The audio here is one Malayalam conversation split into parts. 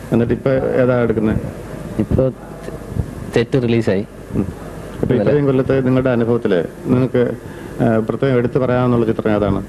എന്നിട്ട് ഇപ്പൊ ഏതാ എടുക്കുന്നത് ഇപ്പോൾ തെറ്റ് റിലീസായി ഇപ്പൊ ഇത്രയും കൊല്ലത്തെ നിങ്ങളുടെ അനുഭവത്തില് നിങ്ങൾക്ക് ആ, പ്രത്യേകം എടുത്തു പറയാനുള്ള ചിത്രം ഏതാണ്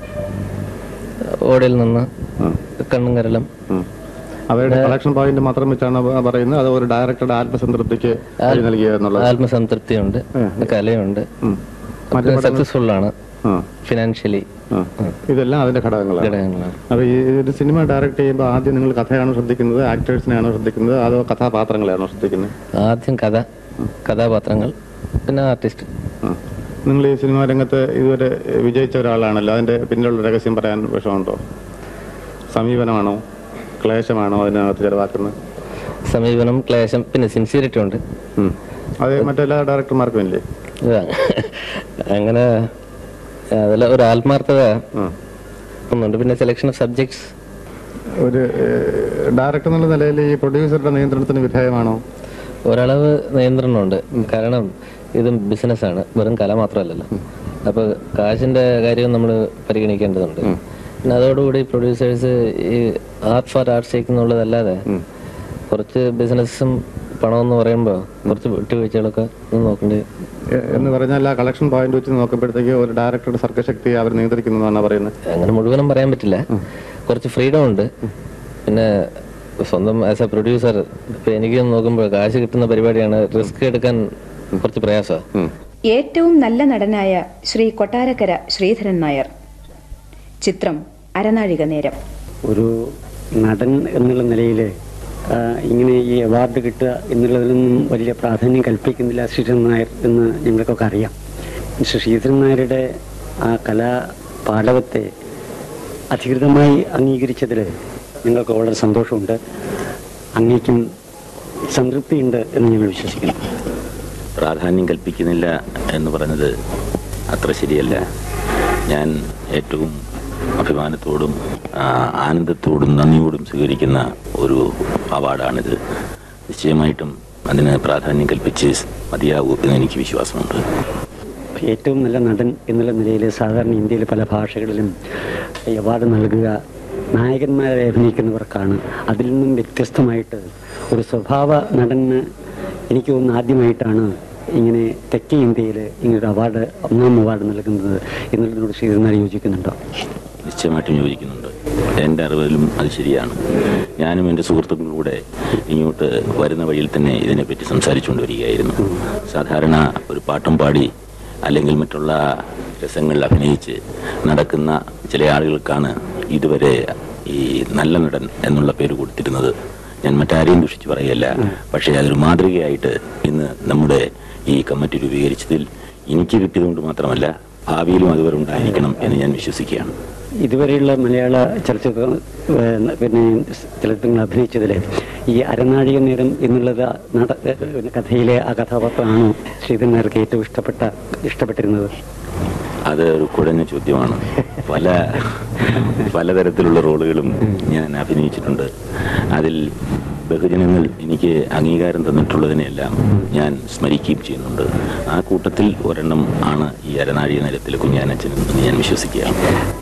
ഓടയിൽ നിന്ന് ഉം. കണ്ണും കരളും ഉം. അവരുടെ കളക്ഷൻ പോയിന്റ് മാത്രം വെച്ചാണ് പ- പറയുന്നത് അത് ഒരു ഡയറക്ടറുടെ ആത്മസംതൃപ്തിക്ക് വഴി നൽകിയ എന്നുള്ളത് ആത്മസംതൃപ്തിയുണ്ട് കലയുണ്ട് ഉം. മറ്റു പടങ്ങൾ- സക്സസ്ഫുൾ ആണ് ആ, ഫിനാൻഷ്യലി ആ. ഇതെല്ലാം അതിന്റെ ഘടകങ്ങളാണ് ഘടകങ്ങളാണ് അപ്പൊ ഈ ഒരു സിനിമ ഡയറക്ട് ചെയ്യുമ്പോൾ ആദ്യം നിങ്ങൾ കഥയാണോ ശ്രദ്ധിക്കുന്നത് ആക്ടേഴ്സിനെയാണോ ശ്രദ്ധിക്കുന്നത് അതോ കഥാപാത്രങ്ങളെയാണോ ശ്രദ്ധിക്കുന്നത് ആദ്യം കഥ കഥാപാത്രങ്ങൾ പിന്നെ ആർട്ടിസ്റ്റ് ആ. നിങ്ങൾ ഈ സിനിമാ രംഗത്ത് ഇതുവരെ വിജയിച്ച ഒരാളാണല്ലോ അതിന്റെ പിന്നിലുള്ള രഹസ്യം പറയാൻ വിഷമമുണ്ടോ സമീപനമാണോ ക്ലേശമാണോ അതിനകത്ത് ചെലവാക്കുന്നത് സമീപനം ക്ലേശം പിന്നെ സിൻസിയറിറ്റി ഉണ്ട് ഉം. അത് മറ്റെല്ലാ ഡയറക്ടർമാർക്കും ഇല്ലേ ഇതാ. അങ്ങനെ അതിൽ ഒരു ആത്മാർത്ഥത ആ. ഒന്നുണ്ട് പിന്നെ സെലക്ഷൻ ഓഫ് സബ്ജക്ട്സ് ഒരു ഡയറക്ടർ എന്നുള്ള നിലയിൽ ഈ പ്രൊഡ്യൂസറുടെ നിയന്ത്രണത്തിന് വിധേയമാണോ ഒരളവ് നിയന്ത്രണമുണ്ട് കാരണം ഇതും ബിസിനസ്സാണ് വെറും കല മാത്രമല്ലല്ലോ അപ്പൊ കാശിന്റെ കാര്യം നമ്മൾ പരിഗണിക്കേണ്ടതുണ്ട് പിന്നെ അതോടുകൂടി പ്രൊഡ്യൂസേഴ്സ് ഈ ആർട്ട് ഫോർ ആർട്ട് സേക്ക് എന്നുള്ളതല്ലാതെ കുറച്ച് ബിസിനസ്സും പണമെന്ന് പറയുമ്പോൾ കുറച്ച് വിട്ടുവീഴ്ചകളൊക്കെ ഒന്ന് നോക്കേണ്ടി എ- എന്ന് പറഞ്ഞാൽ ആ കളക്ഷൻ പോയിന്റ് വെച്ച് നോക്കുമ്പോഴത്തേക്ക് ഒരു ഡയറക്ടറുടെ സർഗശക്തി അവർ നിയന്ത്രിക്കുന്നതാണ് പറയുന്നത് അങ്ങനെ മുഴുവനും പറയാൻ പറ്റില്ല കുറച്ച് ഫ്രീഡം ഉണ്ട് പിന്നെ സ്വന്തം ആസ് എ പ്രൊഡ്യൂസർ ഇപ്പൊ എനിക്ക് നോക്കുമ്പോൾ കാശ് കിട്ടുന്ന പരിപാടിയാണ് റിസ്ക് എടുക്കാൻ കുറച്ച് പ്രയാസമാണ് ഏറ്റവും നല്ല നടനായ ശ്രീ കൊട്ടാരക്കര ശ്രീധരൻ നായർ ചിത്രം അരനാഴിക നേരം ഒരു നടൻ എന്നുള്ള നിലയിൽ ഇങ്ങനെ ഈ അവാർഡ് കിട്ടുക എന്നുള്ളതിലൊന്നും വലിയ പ്രാധാന്യം കൽപ്പിക്കുന്നില്ല ശ്രീധരൻ നായർ എന്ന് ഞങ്ങൾക്കൊക്കെ അറിയാം മിസ്റ്റർ ശ്രീധരൻ നായരുടെ ആ കലാ പാടവത്തെ അധികൃതമായി അംഗീകരിച്ചതിൽ ഞങ്ങൾക്ക് വളരെ സന്തോഷമുണ്ട് അങ്ങേക്കും സംതൃപ്തിയുണ്ട് എന്ന് ഞങ്ങൾ വിശ്വസിക്കുന്നു പ്രാധാന്യം കൽപ്പിക്കുന്നില്ല എന്ന് പറഞ്ഞത് അത്ര ശരിയല്ല ഞാൻ ഏറ്റവും അഭിമാനത്തോടും ആ, ആനന്ദത്തോടും നന്ദിയോടും സ്വീകരിക്കുന്ന ഒരു അവാർഡാണിത് നിശ്ചയമായിട്ടും അതിന് പ്രാധാന്യം കൽപ്പിച്ച് മതിയാകൂ എന്ന് എനിക്ക് വിശ്വാസമുണ്ട് ഏറ്റവും നല്ല നടൻ എന്നുള്ള നിലയിൽ സാധാരണ ഇന്ത്യയിലെ പല ഭാഷകളിലും ഈ അവാർഡ് നൽകുക നായകന്മാരെ അഭിനയിക്കുന്നവർക്കാണ് അതിൽ നിന്നും വ്യത്യസ്തമായിട്ട് ഒരു സ്വഭാവ നടന് എനിക്ക് തോന്നുന്നു ആദ്യമായിട്ടാണ് ഇങ്ങനെ തെക്കേ ഇന്ത്യയിൽ ഇങ്ങനൊരു അവാർഡ് ഒന്നാം അവാർഡ് നൽകുന്നത് എന്നുള്ളതിനോട് ശ്രീധരനാർ യോജിക്കുന്നുണ്ടോ നിശ്ചയമായിട്ടും യോജിക്കുന്നുണ്ട് എൻ്റെ അറിവിലും അത് ശരിയാണ് ഞാനും എൻ്റെ സുഹൃത്തുക്കളിലൂടെ ഇങ്ങോട്ട് വരുന്ന വഴിയിൽ തന്നെ ഇതിനെപ്പറ്റി സംസാരിച്ചുകൊണ്ട് വരികയായിരുന്നു സാധാരണ ഒരു പാട്ടും പാടി അല്ലെങ്കിൽ മറ്റുള്ള രസങ്ങളിൽ അഭിനയിച്ച് നടക്കുന്ന ചില ആളുകൾക്കാണ് ഇതുവരെ ഈ നല്ല നടൻ എന്നുള്ള പേര് കൊടുത്തിരുന്നത് ഞാൻ മറ്റാരെയും ദുഷിച്ച് പറയല്ല പക്ഷേ അതൊരു മാതൃകയായിട്ട് ഇന്ന് നമ്മുടെ ഈ കമ്മിറ്റി രൂപീകരിച്ചതിൽ എനിക്ക് കിട്ടിയതുകൊണ്ട് മാത്രമല്ല ഭാവിയിലും അതുവരെ ഉണ്ടായിരിക്കണം എന്ന് ഞാൻ വിശ്വസിക്കുകയാണ് ഇതുവരെയുള്ള മലയാള ചലച്ചിത്ര ഏഹ്, പിന്നെ ചലച്ചിത്രങ്ങൾ അഭിനയിച്ചതിൽ ഈ അരനാഴിക നേരം എന്നുള്ളത് നട ഏഹ്, കഥയിലെ ആ കഥാപാത്രമാണോ ശ്രീധരൻ നായർക്ക് ഏറ്റവും ഇഷ്ടപ്പെട്ട ഇഷ്ടപ്പെട്ടിരുന്നത് അത് ഒരു കുഴഞ്ഞ ചോദ്യമാണ് പല പലതരത്തിലുള്ള റോളുകളും ഞാൻ അഭിനയിച്ചിട്ടുണ്ട് അതിൽ ബഹുജനങ്ങൾ എനിക്ക് അംഗീകാരം തന്നിട്ടുള്ളതിനെല്ലാം ഞാൻ സ്മരിക്കുകയും ചെയ്യുന്നുണ്ട് ആ കൂട്ടത്തിൽ ഒരെണ്ണം ആണ് ഈ അരനാഴിക നേരത്തിലെ കുഞ്ഞാനച്ചൻ എന്ന് ഞാൻ വിശ്വസിക്കുകയാണ്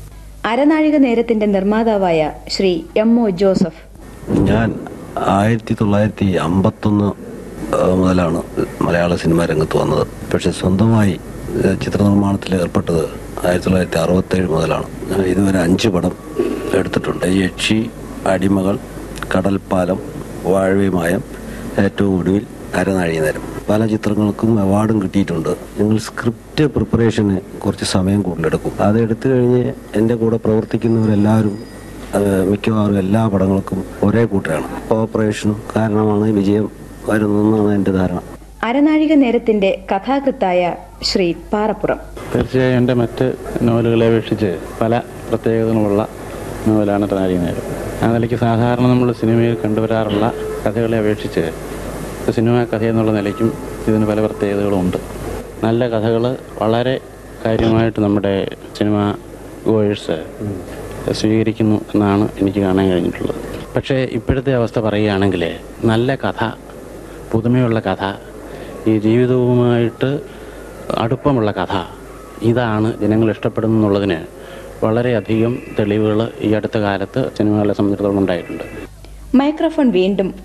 അരനാഴിക നേരത്തിന്റെ നിർമ്മാതാവായ ശ്രീ എം ഒ ജോസഫ് ഞാൻ ആയിരത്തി തൊള്ളായിരത്തി അമ്പത്തൊന്ന് മുതലാണ് മലയാള സിനിമാ രംഗത്ത് വന്നത് പക്ഷെ സ്വന്തമായി ഏഹ്, ചിത്രനിർമ്മാണത്തിൽ ഏർപ്പെട്ടത് ആയിരത്തി തൊള്ളായിരത്തി അറുപത്തേഴ് മുതലാണ് ഞാൻ ഇതുവരെ അഞ്ച് പടം എടുത്തിട്ടുണ്ട് യക്ഷി അടിമകൾ കടൽപ്പാലം വാഴവിമായം ഏറ്റവും ഒടുവിൽ അരനാഴി നേരം പല ചിത്രങ്ങൾക്കും അവാർഡും കിട്ടിയിട്ടുണ്ട് ഞങ്ങൾ സ്ക്രിപ്റ്റ് പ്രിപ്പറേഷന് കുറച്ച് സമയം കൂടുതലെടുക്കും അത് എടുത്തു കഴിഞ്ഞ് എൻ്റെ കൂടെ പ്രവർത്തിക്കുന്നവരെല്ലാവരും അത് മിക്കവാറും എല്ലാ പടങ്ങൾക്കും ഒരേ കൂട്ടരാണ് കോപ്പറേഷനും കാരണമാണ് വിജയം വരുന്നതെന്നാണ് എൻ്റെ ധാരണ അരനാഴിക നേരത്തിന്റെ കഥാകൃത്തായ ശ്രീ പാറപ്പുറം തീർച്ചയായും എൻ്റെ മറ്റ് നോവലുകളെ അപേക്ഷിച്ച് പല പ്രത്യേകതകളുമുള്ള നോവലാണ് നാഴിക നേരം ആ നിലയ്ക്ക് സാധാരണ നമ്മൾ സിനിമയിൽ കണ്ടുവരാറുള്ള കഥകളെ അപേക്ഷിച്ച് ഒരു സിനിമാ കഥ എന്നുള്ള നിലയ്ക്കും ഇതിന് പല പ്രത്യേകതകളും ഉണ്ട് നല്ല കഥകൾ വളരെ കാര്യമായിട്ട് നമ്മുടെ സിനിമ ഗോയേഴ്സ് സ്വീകരിക്കുന്നു എന്നാണ് എനിക്ക് കാണാൻ കഴിഞ്ഞിട്ടുള്ളത് പക്ഷേ ഇപ്പോഴത്തെ അവസ്ഥ പറയുകയാണെങ്കിൽ നല്ല കഥ പുതുമയുള്ള കഥ ഈ ജീവിതവുമായിട്ട് അടുപ്പമുള്ള കഥ ഇതാണ് ജനങ്ങൾ ഇഷ്ടപ്പെടുന്നുള്ളതിന് വളരെയധികം തെളിവുകൾ ഈ അടുത്ത കാലത്ത് സിനിമകളെ സംബന്ധിച്ചിടത്തോളം ഉണ്ടായിട്ടുണ്ട് മൈക്രോഫോൺ വീണ്ടും